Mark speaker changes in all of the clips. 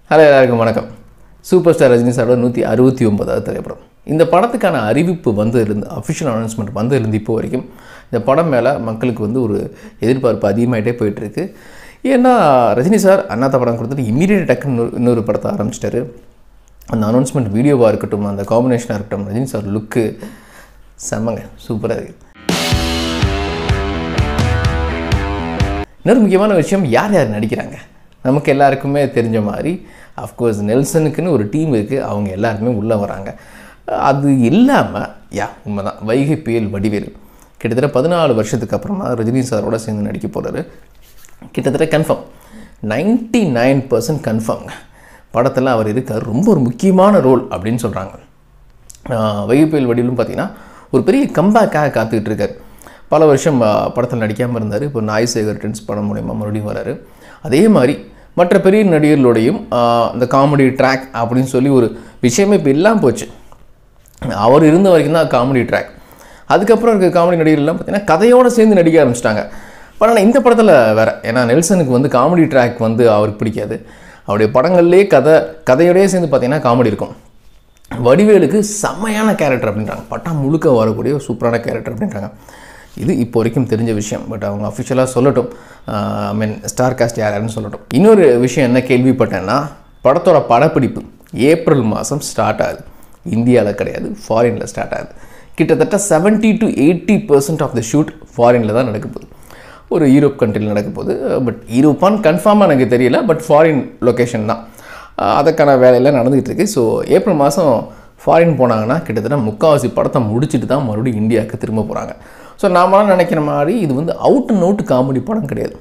Speaker 1: hello எல்லாருக்கும் வணக்கம் super star Rajini சாரோட நூற்றி அறுபத்தி ஒன்பதாவது திரைப்படம் இந்த படத்துக்கான அறிவிப்பு வந்ததுலேருந்து அஃபிஷியல் அனௌன்ஸ்மெண்ட் வந்ததுலேருந்து இப்போ வரைக்கும் இந்த படம் மேலே மக்களுக்கு வந்து ஒரு எதிர்பார்ப்பு அதிகமாகிட்டே போயிட்டுருக்கு ஏன்னா ரஜினி சார் அண்ணாத்த படம் கொடுத்துட்டு இமீடியட் டக்குன்னு இன்னொரு- இன்னொரு படத்தை ஆரம்பிச்சிட்டாரு அந்த அனௌன்ஸ்மெண்ட் வீடியோவாக இருக்கட்டும் அந்த காம்பினேஷனாக இருக்கட்டும் ரஜினி சார் லுக்கு செம்மங்க சூப்பராக இருக்குது இன்னொரு முக்கியமான விஷயம் யார் யார் நடிக்கிறாங்க நமக்கு எல்லாருக்குமே தெரிஞ்ச மாதிரி அஃப்கோர்ஸ் நெல்சனுக்குன்னு ஒரு டீம் இருக்குது அவங்க எல்லாருமே உள்ளே வராங்க அது இல்லாமல் யா உண்மைதான் வைகை புயல் வடிவேல் கிட்டத்தட்ட பதினாலு வருஷத்துக்கு அப்புறமா ரஜினி சாரோட சேர்ந்து நடிக்க போகிறாரு கிட்டத்தட்ட கன்ஃபார்ம் 99% நைன் பர்சன்ட் கன்ஃபார்ம்ங்க படத்தில் அவர் இருக்கார் ரொம்ப ஒரு முக்கியமான ரோல் அப்படின்னு சொல்கிறாங்க வைகுப்புயல் வடிவிலும் பார்த்தீங்கன்னா ஒரு பெரிய கம்பேக்காக காத்துக்கிட்டு இருக்கார் பல வருஷம் படத்தில் நடிக்காமல் இருந்தார் இப்போ நாய் சேகர் டென்ஸ் படம் மூலயமா மறுபடியும் வராரு அதே மாதிரி மற்ற பெரிய நடிகர்களோடையும் ஆஹ், இந்த காமெடி ட்ராக் அப்படின்னு சொல்லி ஒரு விஷயமே இப்போ இல்லாமல் போச்சு அவர் இருந்த வரைக்கும் தான் காமெடி ட்ராக் அதுக்கப்புறம் இருக்க காமெடி நடிகர்கள்லாம் பார்த்தீங்கன்னா கதையோடு சேர்ந்து நடிக்க ஆரம்பிச்சிட்டாங்க பட் ஆனால் இந்த படத்தில் வேற ஏன்னா நெல்சனுக்கு வந்து காமெடி ட்ராக் வந்து அவருக்கு பிடிக்காது அவருடைய படங்கள்லேயே கதை கதையோடயே சேர்ந்து பார்த்தீங்கன்னா காமெடி இருக்கும் வடிவேலுக்கு செம்மையான கேரக்டர் அப்படின்றாங்க பட்டம் முழுக்க வரக்கூடிய ஒரு சூப்பரான கேரக்டர் அப்படின்றாங்க இது இப்போ வரைக்கும் தெரிஞ்ச விஷயம் பட் அவங்க அஃபிஷியலாக சொல்லட்டும் ஐ மீன் ஸ்டார் காஸ்ட் யாருன்னு சொல்லட்டும் இன்னொரு விஷயம் என்ன கேள்விப்பட்டேன்னா படத்தோட படப்பிடிப்பு ஏப்ரல் மாதம் ஸ்டார்ட் ஆகுது இந்தியாவில் கிடையாது ஃபாரினில் ஸ்டார்ட் ஆகுது கிட்டத்தட்ட 70 to eighty percent of the shoot ஃபாரினில் தான் நடக்க போகுது ஒரு யூரோப் கண்ட்ரியில் நடக்க போகுது பட் யூரோப்பான்னு கன்ஃபார்மாக எனக்கு தெரியல பட் ஃபாரின் லொக்கேஷன் தான் அஹ் அதுக்கான வேலையெல்லாம் நடந்துகிட்டு இருக்கு ஸோ ஏப்ரல் மாதம் ஃபாரின் போனாங்கன்னா கிட்டத்தட்ட முக்கால்வாசி படத்தை முடிச்சுட்டு தான் மறுபடியும் இந்தியாவுக்கு திரும்ப போகிறாங்க ஸோ நாமெல்லாம் நினைக்கிற மாதிரி இது வந்து அவுட் அண்ட் அவுட் காமெடி படம் கிடையாது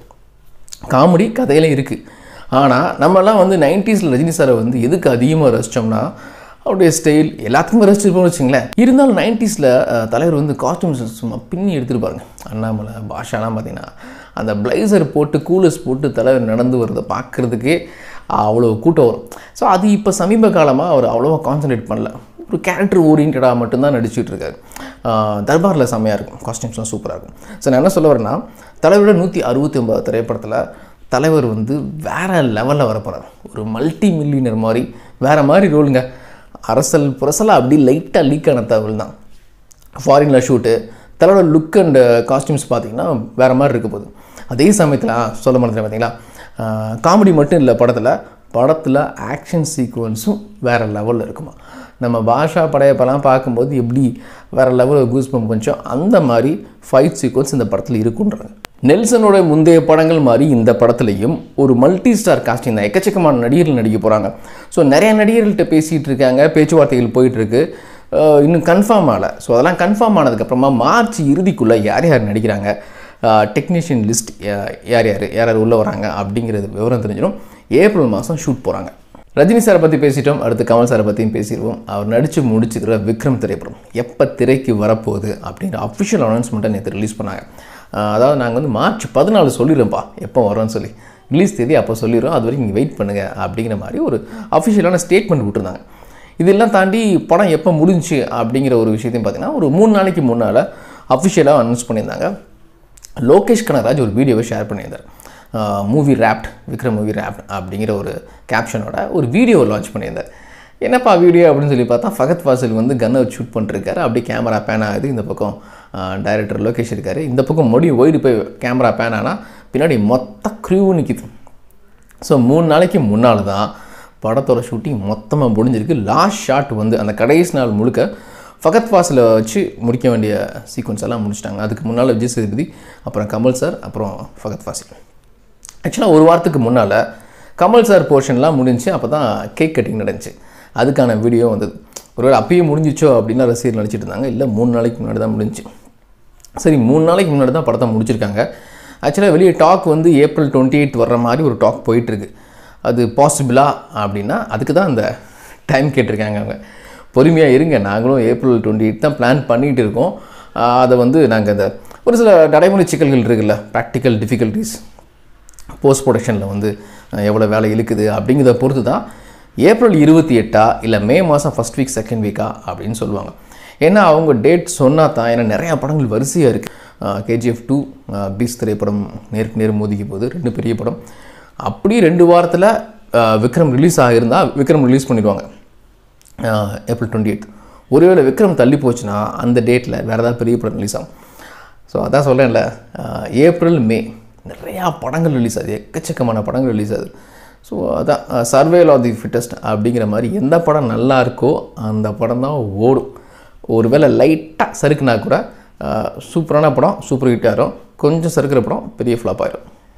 Speaker 1: காமெடி கதையில இருக்குது ஆனால் நம்மலாம் வந்து நைன்டிஸில் ரஜினி சாரை வந்து எதுக்கு அதிகமாக ரசித்தோம்னா அவருடைய ஸ்டைல் எல்லாத்துக்குமே ரசிச்சிருப்போம்னு வச்சுங்களேன் இருந்தாலும் நைன்டிஸில் தலைவர் வந்து காஸ்டியூம்ஸ் சும்மா பின்னி எடுத்துட்டு பாருங்க அண்ணாமலை பாஷாலாம் பார்த்தீங்கன்னா அந்த பிளைசர் போட்டு கூலர்ஸ் போட்டு தலைவர் நடந்து வரதை பார்க்குறதுக்கே அவ்வளோ கூட்டம் வரும் ஸோ அது இப்போ சமீப காலமாக அவர் அவ்வளோவா கான்சன்ட்ரேட் பண்ணல ஒரு கேரக்டர் ஓரியன்டாக மட்டும்தான் நடிச்சிட்டு இருக்காரு ஆஹ் தர்பாரில் செம்மையாக இருக்கும் காஸ்டியூம்ஸ்லாம் சூப்பராக இருக்கும் ஸோ நான் என்ன சொல்ல வரேன்னா தலைவரோட நூற்றி அறுபத்தி ஒன்பது திரைப்படத்தில் தலைவர் வந்து வேறு லெவலில் வரப்போகிறார் ஒரு மல்டி மில்லியனர் மாதிரி வேறு மாதிரி ரோலுங்க அரசல் புரசலாக அப்படி லைட்டாக லீக் ஆன தகவல் தான் ஃபாரினில் ஷூட்டு தலைவரோட லுக் அண்ட் காஸ்டியூம்ஸ் பார்த்தீங்கன்னா வேறு மாதிரி இருக்க போகுது அதே சமயத்தில் ஆ, சொல்ல மாட்டேன் பார்த்தீங்களா காமெடி மட்டும் இல்லை படத்தில் படத்தில் ஆக்ஷன் சீக்வன்ஸும் வேறு லெவலில் இருக்குமா நம்ம பாஷா படையப்பெல்லாம் பார்க்கும்போது எப்படி வேறு லெவலில் கூஸ் பம்ப் கொஞ்சம் அந்த மாதிரி ஃபைட் சீக்வன்ஸ் இந்த படத்தில் இருக்குன்றாங்க நெல்சனோட முந்தைய படங்கள் மாதிரி இந்த படத்துலையும் ஒரு மல்டி ஸ்டார் காஸ்டிங் தான் எக்கச்சக்கமான நடிகர்கள் நடிக்க போகிறாங்க ஸோ நிறைய நடிகர்கள்ட்ட பேசிகிட்டு இருக்காங்க பேச்சுவார்த்தைகள் போயிட்டுருக்கு இன்னும் கன்ஃபார்ம் ஆகலை ஸோ அதெல்லாம் கன்ஃபார்ம் ஆனதுக்கப்புறமா மார்ச் இறுதிக்குள்ளே யார் யார் நடிக்கிறாங்க டெக்னீஷியன் லிஸ்ட் யார் யார் யார் யார் உள்ளே வராங்க அப்படிங்கிறது விவரம் தெரிஞ்சிடும் ஏப்ரல் மாதம் ஷூட் போகிறாங்க ரஜினி சாரை பற்றி பேசிட்டோம் அடுத்து கமல் சாரை பற்றியும் பேசிடுவோம் அவர் நடித்து முடிச்சுக்கிற விக்ரம் திரைப்படம் எப்போ திரைக்கு வரப்போகுது அப்படின்ற அஃபிஷியல் அனௌன்ஸ்மெண்ட்டை நேற்று ரிலீஸ் பண்ணாங்க ஆஹ் அதாவது நாங்கள் வந்து மார்ச் பதினாலு சொல்லிடுறோம்ப்பா எப்போ வரோன்னு சொல்லி ரிலீஸ் தேதி அப்போ சொல்லிடுறோம் அது வரைக்கும் நீங்கள் வெயிட் பண்ணுங்கள் அப்படிங்கிற மாதிரி ஒரு அஃபிஷியலான ஸ்டேட்மெண்ட் விட்டுருந்தாங்க இதெல்லாம் தாண்டி படம் எப்போ முடிஞ்சுச்சு அப்படிங்கிற ஒரு விஷயத்தையும் பார்த்தீங்கன்னா ஒரு மூணு நாளைக்கு முன்னால் அஃபிஷியலாக அனௌன்ஸ் பண்ணியிருந்தாங்க லோகேஷ் கனகராஜ் ஒரு வீடியோவை ஷேர் பண்ணியிருந்தார் movie wrapped Vikram movie wrapped அப்படிங்கிற ஒரு கேப்ஷனோட ஒரு வீடியோ லான்ச் பண்ணியிருந்தார் என்னப்பா வீடியோ அப்படின்னு சொல்லி பார்த்தா ஃபகத் வாசல் வந்து கன்னை ஷூட் பண்ணிருக்காரு அப்படியே கேமரா பேன் ஆகுது இந்த பக்கம் டைரக்டர் லோகேஷ் இருக்காரு இந்த பக்கம் மறுபடியும் ஒய்டு போய் கேமரா பேன் ஆனால் பின்னாடி மொத்த க்ரூ நிற்கிது ஸோ மூணு நாளைக்கு முன்னால் தான் படத்தோட ஷூட்டிங் மொத்தமாக முடிஞ்சிருக்கு லாஸ்ட் ஷாட் வந்து அந்த கடைசி நாள் முழுக்க ஃபகத் ஃபாஸில் வச்சு முடிக்க வேண்டிய சீக்வன்ஸ் எல்லாம் முடிச்சிட்டாங்க அதுக்கு முன்னால் விஜய் சேதுபதி அப்புறம் கமல் சார் அப்புறம் ஃபகத் ஃபாசில் ஆக்சுவலாக ஒரு வாரத்துக்கு முன்னால் கமல் சார் போர்ஷன்லாம் முடிஞ்சு அப்போ தான் கேக் கட்டிங் நடந்துச்சு அதுக்கான வீடியோ வந்தது ஒருவேளை அப்பயே முடிஞ்சிச்சோ அப்படின்னா ரசிகர் நினச்சிட்டு இருந்தாங்க இல்லை மூணு நாளைக்கு முன்னாடி தான் முடிஞ்சுச்சு சரி மூணு நாளைக்கு முன்னாடி தான் படத்தை முடிச்சிருக்காங்க ஆக்சுவலாக வெளியே டாக் வந்து ஏப்ரல் டுவெண்ட்டி எயிட் வர்ற மாதிரி ஒரு டாக் போயிட்டுருக்கு அது பாசிபிளா அப்படின்னா அதுக்கு தான் அந்த டைம் கேட்டிருக்காங்க அவங்க பொறுமையாக இருங்க நாங்களும் ஏப்ரல் டுவெண்ட்டி எயிட் தான் பிளான் பண்ணிகிட்டு இருக்கோம் ஆஹ் அதை வந்து நாங்கள் அந்த ஒரு சில நடைமுறை சிக்கல்கள் இருக்குல்ல ப்ராக்டிக்கல் டிஃபிகல்ட்டிஸ் போஸ்ட் ப்ரொடக்ஷனில் வந்து அஹ், எவ்வளோ வேலை இழுக்குது அப்படிங்கிறத பொறுத்து தான் ஏப்ரல் இருபத்தி எட்டா இல்லை மே மாதம் ஃபஸ்ட் வீக் செகண்ட் வீக்கா அப்படின்னு சொல்லுவாங்க ஏன்னா அவங்க டேட் சொன்னால் தான் ஏன்னா நிறையா படங்கள் வரிசையாக இருக்குது கேஜிஎஃப் டூ பீஸ் திரைப்படம் நேருக்கு நேர் மோதிக்க போகுது ரெண்டு பெரிய படம் அப்படி ரெண்டு வாரத்தில் அஹ், விக்ரம் ரிலீஸ் ஆகியிருந்தால் விக்ரம் ரிலீஸ் பண்ணிடுவாங்க ஏப்ரல் டுவெண்ட்டி எய்த் ஒருவேளை விக்ரம் தள்ளி போச்சுன்னா அந்த டேட்டில் வேறு ஏதாவது பெரிய படம் ரிலீஸ் ஆகும் ஸோ அதான் சொல்கிறேன்ல ஏப்ரல் மே நிறையா படங்கள் ரிலீஸ் ஆகுது எக்கச்சக்கமான படங்கள் ரிலீஸ் ஆகுது ஸோ அதான் சர்வேல் ஆஃப் தி ஃபிட்டஸ்ட் அப்படிங்கிற மாதிரி எந்த படம் நல்லா இருக்கோ அந்த படம் தான் ஓடும் ஒருவேளை லைட்டாக சறுக்குனா கூட அஹ், சூப்பரான படம் சூப்பர் ஹிட் ஆயிரும் கொஞ்சம் சறுக்கிற படம் பெரிய ஃப்ளாப் ஆயிரும்